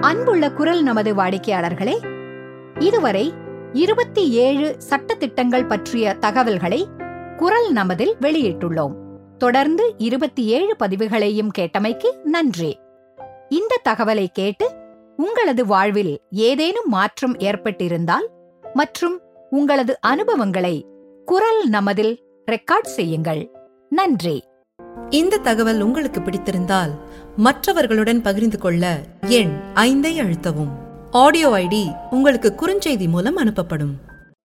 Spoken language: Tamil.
அன்புள்ள குரல் நமது வாடிக்கையாளர்களே இதுவரை இருபத்தி ஏழு சட்ட திட்டங்கள் பற்றிய தகவல்களை குரல் நமதில் வெளியிட்டுள்ளோம் தொடர்ந்து இருபத்தி ஏழு பதிவுகளையும் கேட்டமைக்கு நன்றி இந்த தகவலை கேட்டு உங்களது வாழ்வில் ஏதேனும் மாற்றம் ஏற்பட்டிருந்தால் மற்றும் உங்களது அனுபவங்களை குரல் நமதில் ரெக்கார்ட் செய்யுங்கள் நன்றி இந்த தகவல் உங்களுக்கு பிடித்திருந்தால் மற்றவர்களுடன் பகிர்ந்து கொள்ள எண் ஐந்தை அழுத்தவும் ஆடியோ ஐடி உங்களுக்கு குறுஞ்செய்தி மூலம் அனுப்பப்படும்